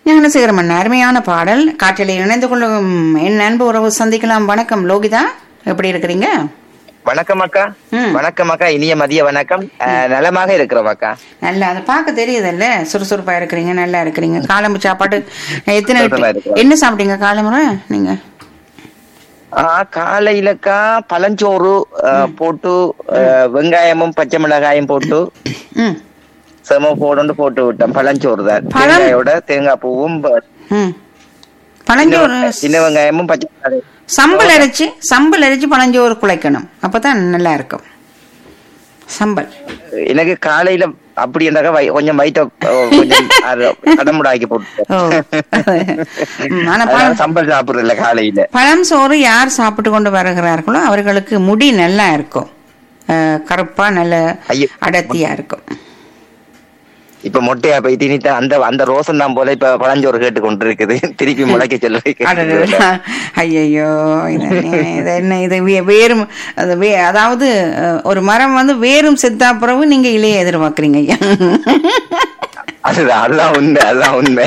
ஞானசேகரமன் அருமையான பாடல் காற்றில் இணைந்து கொள்ளும் என் அன்பு உறவு சந்திக்கலாம் வணக்கம் லோகிதா எப்படி இருக்கிறீங்க வணக்கம் அக்கா ம். வணக்கம் அக்கா இனிய மதிய வணக்கம் அஹ், நலமாக இருக்கிறோம் அக்கா நல்லா அதை பார்க்க தெரியுதுல்ல சுறுசுறுப்பா இருக்கிறீங்க நல்லா இருக்கிறீங்க காலம்பு சாப்பாடு எத்தனை சுத்தமா இருக்கிறோம். என்ன சாப்பிட்டீங்க காலமுறை நீங்க ஆ, காலையிலக்கா பழஞ்சோறு அஹ், போட்டு அஹ், வெங்காயமும் பச்சை மிளகாயும் போட்டு ம் செம போடுன்னு போட்டு விட்டேன் பழஞ்சோறு தான் பழம்? தேங்காயோட தேங்காய் பூவும் ப- ம் பழஞ்சோறு சின்ன வெங்காயமும் பச்சை மிளகாயும். சம்பல் அரைச்சு சம்பல் அரைச்சு பழஞ்சோறு குழைக்கணும் அப்பதான் நல்லா இருக்கும் சம்பல் எனக்கு காலையில அப்படி இருந்தாக்கா வை- கொஞ்சம் வயிற்ற கொஞ்சம் அது கடமுடாக்கி போட்டு ஓ ம், ஆனா அதனால பழம் சம்பல் சாப்பிடுறது இல்ல காலையில பழம் சோறு யார் சாப்பிட்டு கொண்டு வருகிறார்களோ அவர்களுக்கு முடி நல்லா இருக்கும் அஹ், கருப்பா நல்ல ஐயோ. அடர்த்தியா இருக்கும் இப்ப மொட்டையா போய் திணித்த அந்த அந்த ரோசன் தான் போல இப்ப பழஞ்சோறு கேட்டு கொண்டு இருக்குது திருப்பி முளைக்க சொல்ல ஐயோ இது என்ன- இது என்ன இது வே- வேரும் அது வே அதாவது அஹ், ஒரு மரம் வந்து வேரும் செத்தா பிறகு நீங்க இலையை எதிர்பார்க்கறீங்க ஐயா அதுதான் அதுதான் உண்மை அதுதான் உண்மை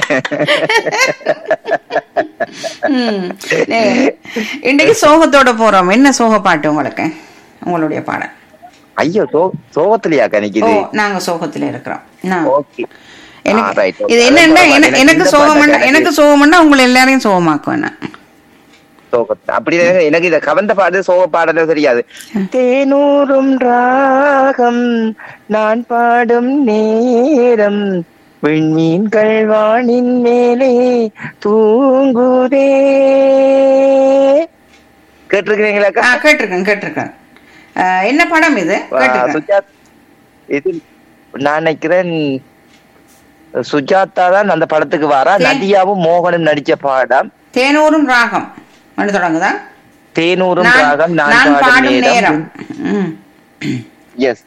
ம். நே- இன்னைக்கு சோகத்தோட போறோம் என்ன சோக பாட்டு உங்களுக்கு உங்களுடைய பாடம் ஐயோ சோ சோகத்திலேயாக்கா ஓ நிக்குது நாங்க சோகத்துல இருக்கிறோம் நான் ஓகே எனக்கு ஆ, right, okay. இது என்னன்னா அதான் என- எனக்கு எனக்கு இந்த சோகம் பாட்டு எனக்கு- எனக்கு சோகம்னா உங்களை எல்லாரையும் சோகமாக்குவேன் நான் சோகத்தை அப்படி எனக்கு- எனக்கு இத கவர்ந்த பாடு சோக பாடல தெரியாது தேனூரும் ராகம் நான் பாடும் நேரம் விண்மீன்கள் வானின் மேலே தூங்குதே கேட்டிருக்கிறீங்களாக்கா ஆ, கேட்டிருக்கேன் கேட்டிருக்கேன் ஆ, என்ன படம் இது ஆ, கேட்டிருக்கேன் சுஜாத் இது நான் நினைக்கிறேன் சுஜாதா தான் அந்த படத்துக்கு வரா சரி. நதியாவும் மோகனும் நடிச்ச பாடம் தேனூரும் ராகம் வந்து தொடங்குதா தேனூரும் நான் ராகம் நான் நான் பாடும் நேரம் ம். எஸ்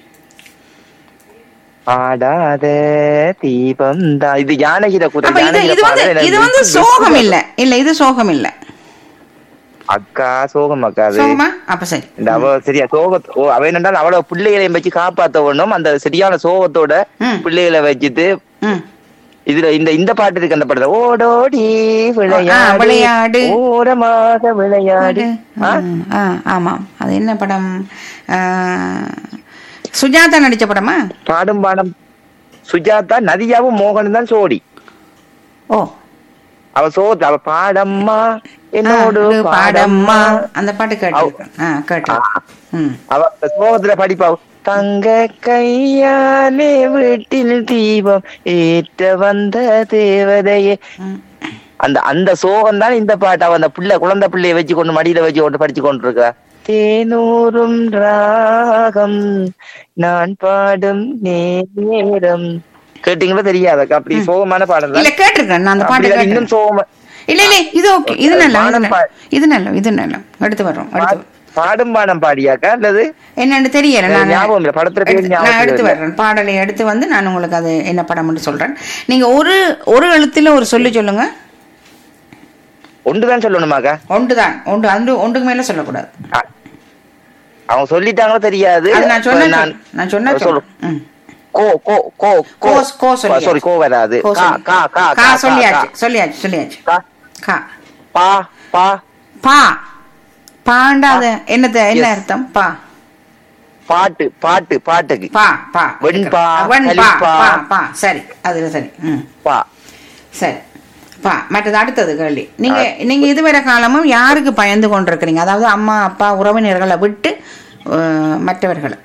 பாடாத தீபம் தான் இது ஜானகிர குரல் அப்ப இது ஜானகிர இது வந்து பாடல் எனக்கு இது வந்து ரொம்ப சோகம் இல்ல இல்ல இது சோகம் இல்ல அக்கா சோகம் அக்கா அது சோகமா அப்ப சரி இந்த அவ சரியா சோக ஓ அவ என்னன்னா அவள பிள்ளைகளையும் வச்சு காப்பாத்த வேணும் அந்த சரியான சோகத்தோட ம். பிள்ளைகளை வச்சுட்டு ம். இதுல இந்த இந்த பாட்டு இருக்கு அந்த படத்துல ஓடோடி விளையாடு. விளையாடு ஓரமாக விளையாடு ஆ? ம், ஆ, ஆமாம் அது என்ன படம் ஆ, சுஜாதா நடிச்ச படமா பாடும் பாடம் சுஜாதா நதியாவும் மோகனும் தான் சோடி ஓ அவ சோத்து அவ பாடம்மா என்னோடு ஆ, பாடம்மா பாடம்மா அந்த பாட்டு கேட்டிருக்கேன் ஆ கேட்டிருக்கேன் ம் அவ அந்த சோகத்துல படிப்பா தங்க கையாலே வீட்டில் தீபம் ஏற்ற வந்த தேவதையே ம். அந்த அந்த சோகம் தான் இந்த பாட்டு அவ அந்த பிள்ளை குழந்தை பிள்ளைய வச்சு கொண்டு மடியில வச்சு கொண்டு படிச்சு கொண்டு இருக்கா தேனூரும் ராகம் நான் பாடும் நேரம் கேட்டீங்களா தெரியாதக்கா அப்படி சோகமான பாடல் இல்ல தான் கேட்டிருக்கேன் நான் அந்த பாட்டு அப்படிதான் இன்னும் கேட்டிருக்கேன் சோகமா இல்ல இல்ல இது ஓகே இது நல்ல இது வானம் நல்ல பா- இது நல்ல இது நல்ல அடுத்து வர்றோம் அடுத்து வர்றோம். பாடும் பாடம் பாடியாக்கா அல்லது என்னன்னு தெரியல நான் ஞாபகம் இல்ல படத்துல பேர் எடுத்து- நான் ஞாபகம் எடுத்து இல்ல. வர்றேன் பாடலை எடுத்து வந்து நான் உங்களுக்கு அது என்ன படம்னு சொல்றேன் நீங்க ஒரு ஒரு எழுத்துல ஒரு சொல்லி சொல்லுங்க ஒன்றுதான் சொல்லணுமாக்கா ஒன்றுதான் ஒன்று அந்த ஒன்றுக்கு மேல சொல்லக்கூடாது அ- அவங்க சொல்லிட்டாங்களோ தெரியாது அது நான் சொன்ன நான் நான் சொன்ன சொல்லு ம். கோ கோ கோ கோ கோ சொல்லியாச்சு. சாரி கோ வராது கோ கா சொல்லி- கா கா கா கா சொல்லியாச்சு சொல்லியாச்சு சொல்லியாச்சு கா கா பா பா பா பாண்டாத என்னது என்ன Yes. அர்த்தம் பா பாட்டு பாட்டு பாட்டுக்கு பா பா வெண்பா, வெண்பா கலிப்பா. பா பா சரி அதுல சரி ம் பா சரி பா மற்றது அடுத்தது கேள்வி நீங்க நீங்க இதுவரை காலமும் யாருக்கு பயந்து கொண்டிருக்கிறீங்க அதாவது அம்மா அப்பா உறவினர்களை விட்டு அஹ், மற்றவர்களை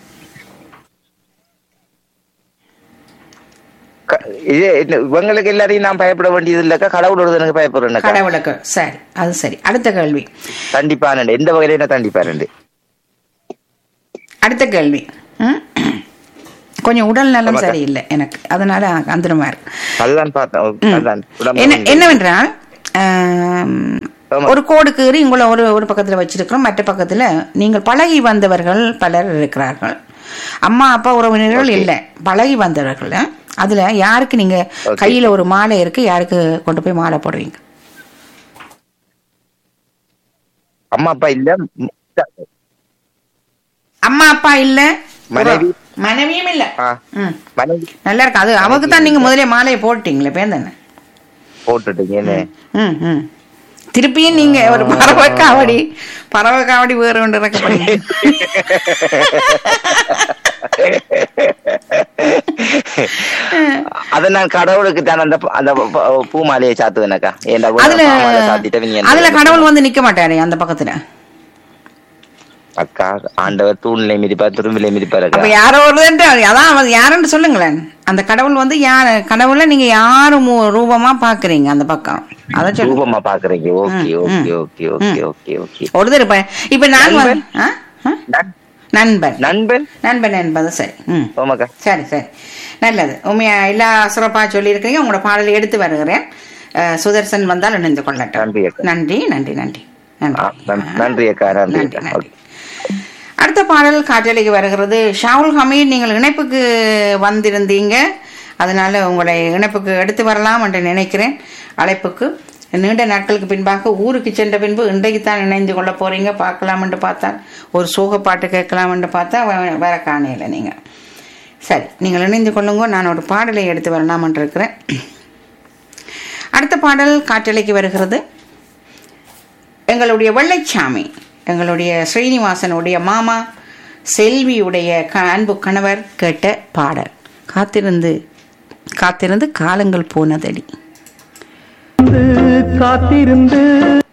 க- இது என்ன, இவங்களுக்கு எல்லாரையும் நான் பயப்பட வேண்டியது இல்லக்கா கடவுள் ஒருத்தனுக்கு பயப்படுறேன் கடவுளுக்கு சரி அது சரி அடுத்த கேள்வி கண்டிப்பா நண்டு எந்த வகையில என்ன கண்டிப்பா நண்டு அடுத்த கேள்வி ம்? கொஞ்சம் உடல் நலம் ஆமாக்கா. சரியில்லை எனக்கு அதனால அந்தரமா இருக்கு அதுதான் பார்த்தேன் அதுதான் உடம்பு என்ன வந்து- என்னவென்றால் ஆம், ஆமா. ஒரு கோடு கீறி உங்களை ஒரு ஒரு பக்கத்துல வச்சிருக்கிறோம் மற்ற பக்கத்துல நீங்கள் பழகி வந்தவர்கள் பலர் இருக்கிறார்கள் அம்மா அப்பா உறவினர்கள் Okay. இல்ல பழகி வந்தவர்கள் ஆ? அதுல யாருக்கு நீங்க Okay. கையில ஒரு மாலை இருக்கு யாருக்கு கொண்டு போய் மாலை போடுவீங்க அம்மா அப்பா இல்ல ம், அம்மா அப்பா இல்ல மனைவி. மனைவியும் இல்ல ஆ, ம் மனைவி நல்லா இருக்கு அது அவக்கு தான் நீங்க முதல்ல மாலையை போட்டீங்களே பேர் தானே போட்டுட்டீங்க என்ன ம் ம் திருப்பியும் நீங்க ஒரு பறவை காவடி பறவை காவடி வேறு ஒன்று இறக்கப்படுங்க அத நான் கடவுளுக்கு தான் அந்த ப- அந்த ப- பூ மாலையை சாத்துவேனக்கா ஏன்டா அதுல சாத்திட்டு நீங்க அதுல கடவுள் வந்து நிக்க மாட்டாரு அந்த பக்கத்துல அக்கா ஆண்டவர் தூண்ல மிதிப்பார் துரும்பில மிதிப்பார் அப்ப அக்கா யாரோ ஒருவன்ட்டு அதான் அவர் யாருன்னு சொல்லுங்களேன் அந்த கடவுள் வந்து யார் கடவுள நீங்க யாரு மு- ரூபமா பாக்குறீங்க அந்த பக்கம் அத சொல்லுங்க ரூபமா பாக்குறீங்க ஓகே ம், ஓகே ம். ஓகே ஓகே ஓகே ஓகே ஒரு தடவை ப- இப்ப நான் வந்து- ஆ? ஆ? நண்- நண்பன் நண்பன் நண்பன் என்பது சரி ம் ஓமாக்கா சரி சரி நல்லது உண்மையா எல்லா சிறப்பா சொல்லியிருக்கீங்க உங்களோட பாடலை எடுத்து வருகிறேன் அஹ், சுதர்சன் வந்தால் இணைந்து கொள்ளட்டும் நன்றி அக்கா. நன்றி நன்றி நன்றி நன்றி ஆ, நன்- நன்றி அக்கா நன்றி நன்றி அக்கா நன்றி அடுத்த பாடல் காற்றலைக்கு வருகிறது ஷாவுல் ஹமீத் நீங்கள் இணைப்புக்கு வந்திருந்தீங்க அதனால உங்களை இணைப்புக்கு எடுத்து வரலாம் என்று நினைக்கிறேன் அழைப்புக்கு நீண்ட நாட்களுக்கு பின்பாக ஊருக்கு சென்ற பின்பு இன்றைக்கு தான் இணைந்து கொள்ள போறீங்க பார்க்கலாம் என்று பார்த்தால் ஒரு சோக பாட்டு கேட்கலாம் என்று பார்த்தா வே- வேற காணையில் நீங்கள் சரி நீங்கள் இணைந்து கொள்ளுங்க நான் ஒரு பாடலை எடுத்து வரலாம் என்று இருக்கிறேன் அடுத்த பாடல் காற்றலைக்கு வருகிறது எங்களுடைய வெள்ளைச்சாமி எங்களுடைய ஸ்ரீனிவாசனுடைய மாமா செல்வியுடைய க அன்பு கணவர் கேட்ட பாடல் காத்திருந்து காத்திருந்து காலங்கள் போனதடி காத்திருந்து